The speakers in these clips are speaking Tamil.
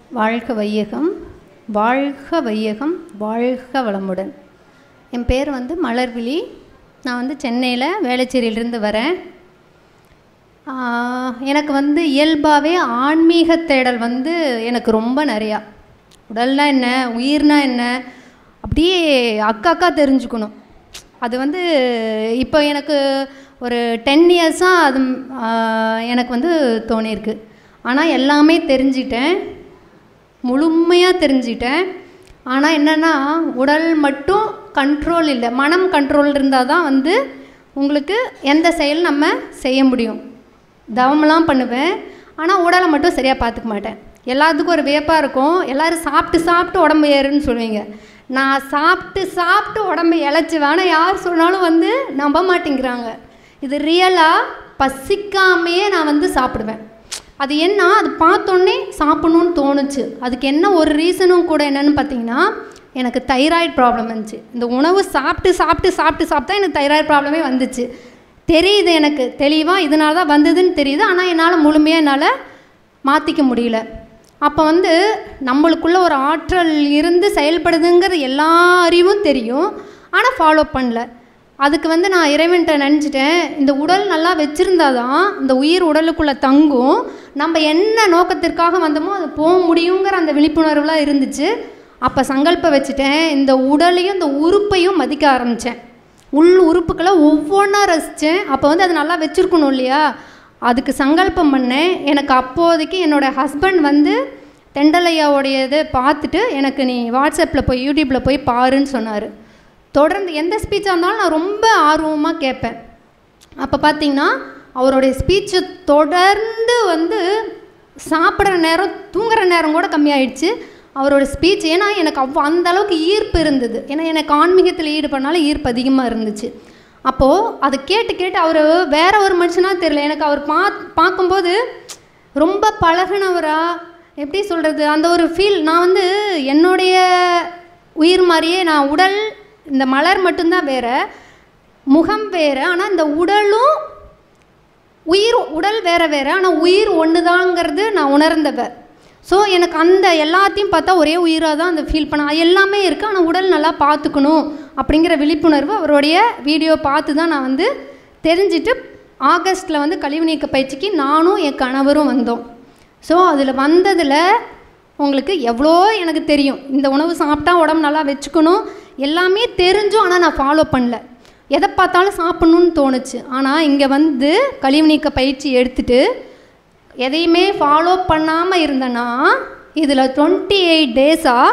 வாழ்க வையகம் வாழ்க வையகம் வாழ்க வளமுடன் என் பேர் வந்து மலர்விழி நான் வந்து சென்னையில் வேளச்சேரியிலிருந்து வரேன் ஆஹ், எனக்கு வந்து இயல்பாகவே ஆன்மீக தேடல் வந்து எனக்கு ரொம்ப நிறையா உடல்னா என்ன உயிர்னா என்ன அப்படியே அக்கா அக்கா தெரிஞ்சுக்கணும் அது வந்து இப்போ எனக்கு ஒரு டென் இயர்ஸாக அது ஆஹ், எனக்கு வந்து தோணியிருக்கு ஆனால் எல்லாமே தெரிஞ்சிட்டேன் முழுமையாக தெரிஞ்சிட்டேன் ஆனால் என்னென்னா உடல் மட்டும் கண்ட்ரோல் இல்லை மனம் கண்ட்ரோல் இருந்தால் தான் வந்து உங்களுக்கு எந்த செயல் நம்ம செய்ய முடியும் தவமெல்லாம் பண்ணுவேன் ஆனால் உடலை மட்டும் சரியாக பார்த்துக்க மாட்டேன் எல்லாத்துக்கும் ஒரு வியப்பாக இருக்கும் எல்லோரும் சாப்பிட்டு சாப்பிட்டு உடம்பு ஏறுன்னு சொல்லுவீங்க நான் சாப்பிட்டு சாப்பிட்டு உடம்பு இழைச்சி வேணால் யார் சொன்னாலும் வந்து நம்ப மாட்டேங்கிறாங்க இது ரியலாக பசிக்காமையே நான் வந்து சாப்பிடுவேன் அது என்ன அது பார்த்தோன்னே சாப்பிட்ணுன்னு தோணுச்சு அதுக்கு என்ன ஒரு ரீசனும் கூட என்னன்னு பார்த்தீங்கன்னா எனக்கு தைராய்டு ப்ராப்ளம் இருந்துச்சு இந்த உணவு சாப்பிட்டு சாப்பிட்டு சாப்பிட்டு சாப்பிட்டா எனக்கு தைராய்டு ப்ராப்ளமே வந்துச்சு தெரியுது எனக்கு தெளிவாக இதனால தான் வந்ததுன்னு தெரியுது ஆனால் என்னால் முழுமையாக என்னால் மாற்றிக்க முடியல அப்போ வந்து நம்மளுக்குள்ள ஒரு ஆற்றல் இருந்து செயல்படுதுங்கிற எல்லா அறிவும் தெரியும் ஆனால் ஃபாலோ பண்ணல அதுக்கு வந்து நான் இறைவன்கிட்ட நினச்சிட்டேன் இந்த உடல் நல்லா வச்சுருந்தா தான் இந்த உயிர் உடலுக்குள்ளே தங்கும் நம்ம என்ன நோக்கத்திற்காக வந்தோமோ அது போக முடியுங்கிற அந்த விழிப்புணர்வுலாம் இருந்துச்சு அப்போ சங்கல்பம் வச்சுட்டேன் இந்த உடலையும் இந்த உறுப்பையும் மதிக்க ஆரம்பித்தேன் உள் உறுப்புக்களை ஒவ்வொன்றா ரசித்தேன் அப்போ வந்து அது நல்லா வச்சுருக்கணும் இல்லையா அதுக்கு சங்கல்பம் பண்ணேன் எனக்கு அப்போதைக்கு என்னோடய ஹஸ்பண்ட் வந்து தெண்டலையாவுடைய இதை பார்த்துட்டு எனக்கு நீ வாட்ஸ்அப்பில் போய் யூடியூப்பில் போய் பாருன்னு சொன்னார் தொடர்ந்து எந்த ஸ்பீச்சாக இருந்தாலும் நான் ரொம்ப ஆர்வமாக கேட்பேன் அப்போ பார்த்தீங்கன்னா அவருடைய ஸ்பீச்சை தொடர்ந்து வந்து சாப்பிட்ற நேரம் தூங்குற நேரம் கூட கம்மியாயிடுச்சு அவரோட ஸ்பீச் ஏன்னா எனக்கு அவ்வளோ அந்த அளவுக்கு ஈர்ப்பு இருந்தது ஏன்னா எனக்கு ஆன்மீகத்தில் ஈடுபடனால ஈர்ப்பு அதிகமாக இருந்துச்சு அப்போது அதை கேட்டு கேட்டு அவர் வேற ஒரு மனுஷனாக தெரியல எனக்கு அவர் பா பார்க்கும்போது ரொம்ப பழகினவரா எப்படி சொல்கிறது அந்த ஒரு ஃபீல் நான் வந்து என்னுடைய உயிர் மாதிரியே நான் உடல் இந்த மலர் மட்டும்தான் வேற முகம் வேற ஆனால் இந்த உடலும் உயிர் உடல் வேற வேற ஆனால் உயிர் ஒன்று தாங்கிறது நான் உணர்ந்தவ ஸோ எனக்கு அந்த எல்லாத்தையும் பார்த்தா ஒரே உயிராக தான் அந்த ஃபீல் பண்ண எல்லாமே இருக்குது ஆனால் உடல் நல்லா பார்த்துக்கணும் அப்படிங்கிற விழிப்புணர்வு அவருடைய வீடியோ பார்த்து தான் நான் வந்து தெரிஞ்சுட்டு ஆகஸ்ட்டில் வந்து கழிவு நீக்க பயிற்சிக்கு நானும் என் கணவரும் வந்தோம் ஸோ அதில் வந்ததில் உங்களுக்கு எவ்வளோ எனக்கு தெரியும் இந்த உணவு சாப்பிட்டா உடம்பு நல்லா வச்சுக்கணும் எல்லாமே தெரிஞ்சும் ஆனால் நான் ஃபாலோ பண்ணல எதை பார்த்தாலும் சாப்பிட்ணுன்னு தோணுச்சு ஆனால் இங்கே வந்து கழிவு நீக்க பயிற்சி எடுத்துட்டு எதையுமே ஃபாலோ பண்ணாமல் இருந்தேன்னா இதில் டுவெண்ட்டி எயிட் டேஸாக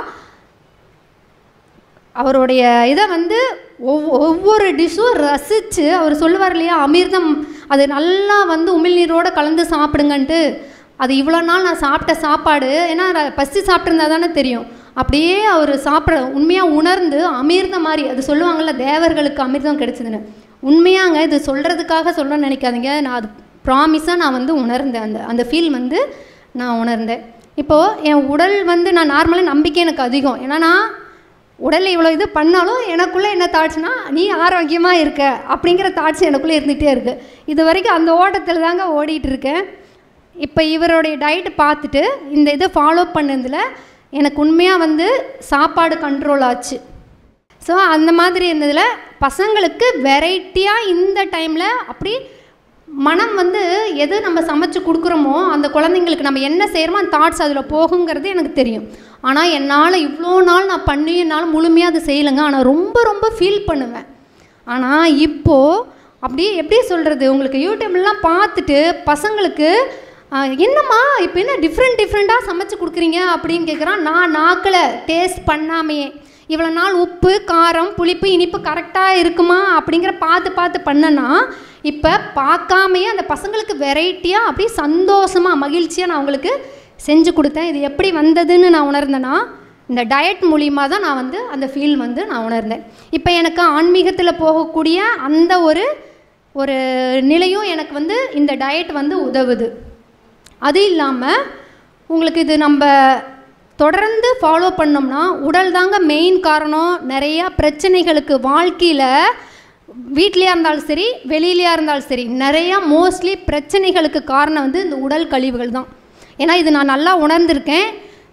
அவருடைய இதை வந்து ஒவ் ஒவ்வொரு டிஷ்ஷும் ரசித்து அவர் சொல்லுவார் இல்லையா அமிர்தம் அது நல்லா வந்து உமிழ்நீரோடு கலந்து சாப்பிடுங்கன்ட்டு அது இவ்வளோ நாள் நான் சாப்பிட்ட சாப்பாடு ஏன்னா நான் பசி சாப்பிட்ருந்தா தானே தெரியும் அப்படியே அவர் சாப்பிட உண்மையாக உணர்ந்து அமிர்தம் மாதிரி அது சொல்லுவாங்கள்ல தேவர்களுக்கு அமிர்தம் கிடைச்சதுன்னு உண்மையாங்க இது சொல்கிறதுக்காக சொல்ல நினைக்காதீங்க நான் அது ப்ராமிஸாக நான் வந்து உணர்ந்தேன் அந்த அந்த ஃபீல் வந்து நான் உணர்ந்தேன் இப்போது என் உடல் வந்து நான் நார்மலாக நம்பிக்கை எனக்கு அதிகம் ஏன்னா நான் உடலில் இவ்வளோ இது பண்ணாலும் எனக்குள்ளே என்ன தாட்ஸ்னா நீ ஆரோக்கியமாக இருக்க அப்படிங்கிற தாட்ஸ் எனக்குள்ளே இருந்துகிட்டே இருக்குது இது வரைக்கும் அந்த ஓட்டத்தில் தாங்க ஓடிட்டு இருக்கேன் இப்போ இவருடைய டயட் பார்த்துட்டு இந்த இதை ஃபாலோ பண்ணதில் எனக்கு உண்மையாக வந்து சாப்பாடு கண்ட்ரோல் ஆச்சு ஸோ அந்த மாதிரி இருந்ததில் பசங்களுக்கு வெரைட்டியாக இந்த டைமில் அப்படி மனம் வந்து எது நம்ம சமைச்சு கொடுக்குறோமோ அந்த குழந்தைங்களுக்கு நம்ம என்ன செய்கிறோமோ அந்த தாட்ஸ் அதில் போகுங்கிறது எனக்கு தெரியும் ஆனால் என்னால் இவ்வளோ நாள் நான் பண்ணி என்னால் முழுமையாக அதை செய்யலைங்க ஆனால் ரொம்ப ரொம்ப ஃபீல் பண்ணுவேன் ஆனால் இப்போது அப்படியே எப்படி சொல்கிறது உங்களுக்கு யூடியூப்லாம் பார்த்துட்டு பசங்களுக்கு ஆ, என்னம்மா இப்போ என்ன டிஃப்ரெண்ட் டிஃப்ரெண்ட்டாக சமைச்சு கொடுக்குறீங்க அப்படின்னு கேட்குறான் நான் நாக்கில் டேஸ்ட் பண்ணாமையே இவ்வளோ நாள் உப்பு காரம் புளிப்பு இனிப்பு கரெக்டாக இருக்குமா அப்படிங்கிற பார்த்து பார்த்து பண்ணனா இப்போ பார்க்காமையே அந்த பசங்களுக்கு வெரைட்டியாக அப்படியே சந்தோஷமாக மகிழ்ச்சியாக நான் அவங்களுக்கு செஞ்சு கொடுத்தேன் இது எப்படி வந்ததுன்னு நான் உணர்ந்தேன்னா இந்த டயட் மூலிமா தான் நான் வந்து அந்த ஃபீல் வந்து நான் உணர்ந்தேன் இப்போ எனக்கு ஆன்மீகத்தில் போகக்கூடிய அந்த ஒரு ஒரு நிலையும் எனக்கு வந்து இந்த டயட் வந்து உதவுது அது இல்லாமல் உங்களுக்கு இது நம்ம தொடர்ந்து ஃபாலோ பண்ணோம்னா உடல் தாங்க மெயின் காரணம் நிறையா பிரச்சனைகளுக்கு வாழ்க்கையில் வீட்லேயா இருந்தாலும் சரி வெளியிலையா இருந்தாலும் சரி நிறையா மோஸ்ட்லி பிரச்சனைகளுக்கு காரணம் வந்து இந்த உடல் கழிவுகள் தான் ஏன்னா இது நான் நல்லா உணர்ந்திருக்கேன்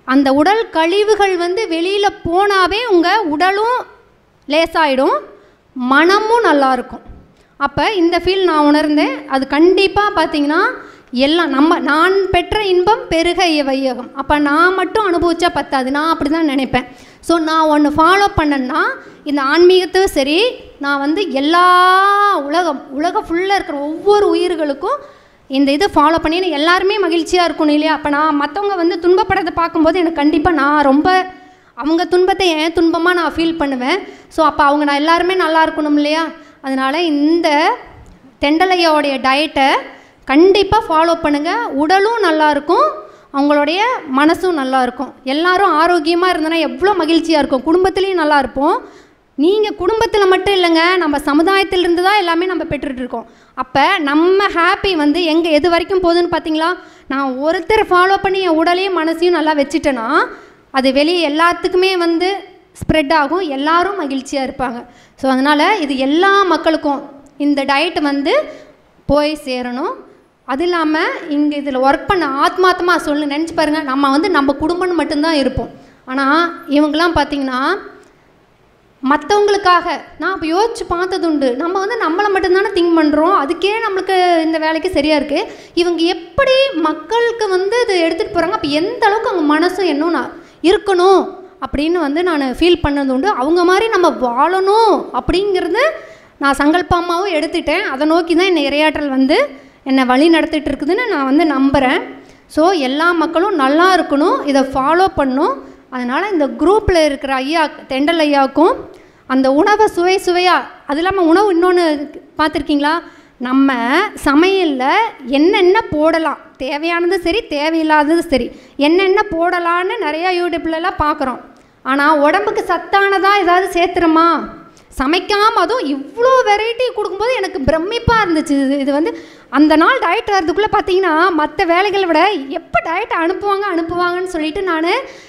அந்த உடல் கழிவுகள் வந்து வெளியில் போனாவே உங்கள் உடலும் லேசாயிடும் மனமும் நல்லா இருக்கும் அப்போ இந்த ஃபீல் நான் உணர்ந்தேன் அது கண்டிப்பாக பார்த்தீங்கன்னா எல்லாம் நம்ம நான் பெற்ற இன்பம் பெருக வையகம் அப்போ நான் மட்டும் அனுபவிச்சா பத்தாது நான் அப்படி தான் நினைப்பேன் ஸோ நான் ஒன்று ஃபாலோ பண்ணேன்னா இந்த ஆன்மீகத்தையும் சரி நான் வந்து எல்லா உலகம் உலகம் ஃபுல்லாக இருக்கிற ஒவ்வொரு உயிர்களுக்கும் இந்த இது ஃபாலோ பண்ணி எல்லாருமே மகிழ்ச்சியாக இருக்கணும் இல்லையா அப்போ நான் மற்றவங்க வந்து துன்பப்படுறதை பார்க்கும்போது எனக்கு கண்டிப்பாக நான் ரொம்ப அவங்க துன்பத்தை ஏன் துன்பமாக நான் ஃபீல் பண்ணுவேன் ஸோ அப்போ அவங்க நான் எல்லாருமே நல்லா இருக்கணும் இல்லையா அதனால் இந்த தெண்டலையோடைய டயட்டை கண்டிப்பாக ஃபாலோ பண்ணுங்கள் உடலும் நல்லாயிருக்கும் அவங்களுடைய மனசும் நல்லா இருக்கும் எல்லாரும் ஆரோக்கியமாக இருந்தனா எவ்வளோ மகிழ்ச்சியாக இருக்கும் குடும்பத்துலேயும் நல்லா இருப்போம் நீங்கள் குடும்பத்தில் மட்டும் இல்லைங்க நம்ம சமுதாயத்திலிருந்து தான் எல்லாமே நம்ம பெற்றுட்டு இருக்கோம் அப்போ நம்ம ஹாப்பி வந்து எங்கே எது வரைக்கும் போகுதுன்னு பார்த்தீங்களா நான் ஒருத்தர் ஃபாலோ பண்ணி என் உடலையும் மனசையும் நல்லா வச்சுட்டேன்னா அது வெளியே எல்லாத்துக்குமே வந்து ஸ்ப்ரெட் ஆகும் எல்லாரும் மகிழ்ச்சியாக இருப்பாங்க ஸோ அதனால் இது எல்லா மக்களுக்கும் இந்த டயட் வந்து போய் சேரணும் அது இல்லாமல் இங்கே இதில் ஒர்க் பண்ண ஆத்மாத்தமாக சொல்லு நினச்சி பாருங்கள் நம்ம வந்து நம்ம குடும்பம்னு மட்டும்தான் இருப்போம் ஆனால் இவங்கெல்லாம் பார்த்தீங்கன்னா மற்றவங்களுக்காக நான் இப்போ யோசிச்சு பார்த்தது உண்டு நம்ம வந்து நம்மளை மட்டும்தானே திங்க் பண்ணுறோம் அதுக்கே நம்மளுக்கு இந்த வேலைக்கு சரியாக இருக்குது இவங்க எப்படி மக்களுக்கு வந்து இது எடுத்துகிட்டு போகிறாங்க அப்போ எந்த அளவுக்கு அவங்க மனசும் என்னும் நான் இருக்கணும் அப்படின்னு வந்து நான் ஃபீல் பண்ணது உண்டு அவங்க மாதிரி நம்ம வாழணும் அப்படிங்கிறது நான் சங்கல்பமாகவும் எடுத்துட்டேன் அதை நோக்கி தான் என்னை இரையாற்றல் வந்து என்னை வழி நடத்திட்டு இருக்குதுன்னு நான் வந்து நம்புகிறேன் ஸோ எல்லா மக்களும் நல்லா இருக்கணும் இதை ஃபாலோ பண்ணும் அதனால் இந்த குரூப்பில் இருக்கிற ஐயா தெண்டல் ஐயாவுக்கும் அந்த உணவை சுவை சுவையாக அது இல்லாமல் உணவு இன்னொன்று பார்த்துருக்கீங்களா நம்ம சமையலில் என்னென்ன போடலாம் தேவையானது சரி தேவையில்லாதது சரி என்னென்ன போடலான்னு நிறையா யூடியூப்லலாம் பார்க்குறோம் ஆனால் உடம்புக்கு சத்தானதாக ஏதாவது சேர்த்துறோமா சமைக்காமல் அதுவும் இவ்வளோ வெரைட்டி கொடுக்கும்போது எனக்கு பிரமிப்பாக இருந்துச்சு இது இது வந்து அந்த நாள் டயட் வரதுக்குள்ளே பார்த்தீங்கன்னா மற்ற வேலைகளை விட எப்போ டயட் அனுப்புவாங்க அனுப்புவாங்கன்னு சொல்லிட்டு நான்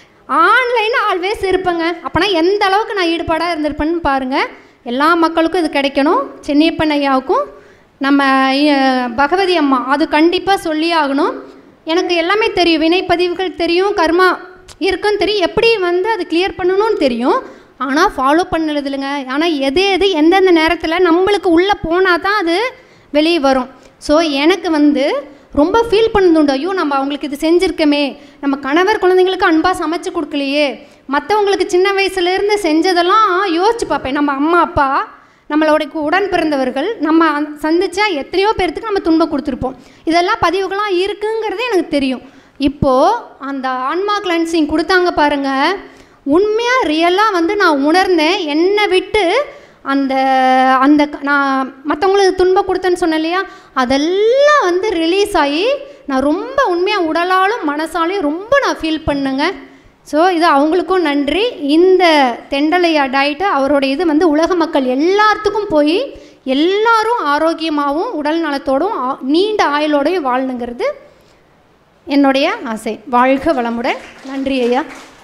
ஆன்லைன் ஆல்வேஸ் இருப்பேங்க அப்போனா எந்த அளவுக்கு நான் ஈடுபாடாக இருந்திருப்பேன்னு பாருங்கள் எல்லா மக்களுக்கும் இது கிடைக்கணும் சென்னியப்பன் ஐயாவுக்கும் நம்ம அஹ், பகவதி அம்மா அது கண்டிப்பாக சொல்லி ஆகணும் எனக்கு எல்லாமே தெரியும் வினைப்பதிவுகள் தெரியும் கர்மா இருக்குன்னு தெரியும் எப்படி வந்து அது கிளியர் பண்ணணும்னு தெரியும் ஆனால் ஃபாலோ பண்ணது இல்லைங்க ஆனால் எது எது எந்தெந்த நேரத்தில் நம்மளுக்கு உள்ளே போனால் தான் அது வெளியே வரும் ஸோ எனக்கு வந்து ரொம்ப ஃபீல் பண்ணதுண்டு ஐயோ நம்ம அவங்களுக்கு இது செஞ்சுருக்கமே நம்ம கணவர் குழந்தைங்களுக்கு அன்பாக சமைச்சு கொடுக்கலையே மற்றவங்களுக்கு சின்ன வயசுலேருந்து செஞ்சதெல்லாம் யோசிச்சு பார்ப்பேன் நம்ம அம்மா அப்பா நம்மளோட உடன் பிறந்தவர்கள் நம்ம அந்த- சந்திச்சா எத்தனையோ பேர்த்துக்கு நம்ம துன்பம் கொடுத்துருப்போம் இதெல்லாம் பதிவுகளாக இருக்குங்கிறது எனக்கு தெரியும் இப்போது அந்த ஆன்மா கிளென்சிங் கொடுத்தாங்க பாருங்க உண்மையாக ரியலாக வந்து நான் உணர்ந்தேன் என்னை விட்டு அந்த அந்த க- நான் மற்றவங்களுக்கு துன்பம் கொடுத்தேன்னு சொன்னேன் இல்லையா அதெல்லாம் வந்து ரிலீஸ் ஆகி நான் ரொம்ப உண்மையாக உடலாலும் மனசாலையும் ரொம்ப நான் ஃபீல் பண்ணேங்க ஸோ இது அவங்களுக்கும் நன்றி இந்த தெண்டலையா டயட்டு அவரோட இது வந்து உலக மக்கள் எல்லாத்துக்கும் போய் எல்லாரும் ஆரோக்கியமாகவும் உடல் நலத்தோடும் ஆ- நீண்ட ஆயுளோடையும் வாழணுங்கிறது என்னுடைய ஆசை வாழ்க வளமுடன் நன்றி ஐயா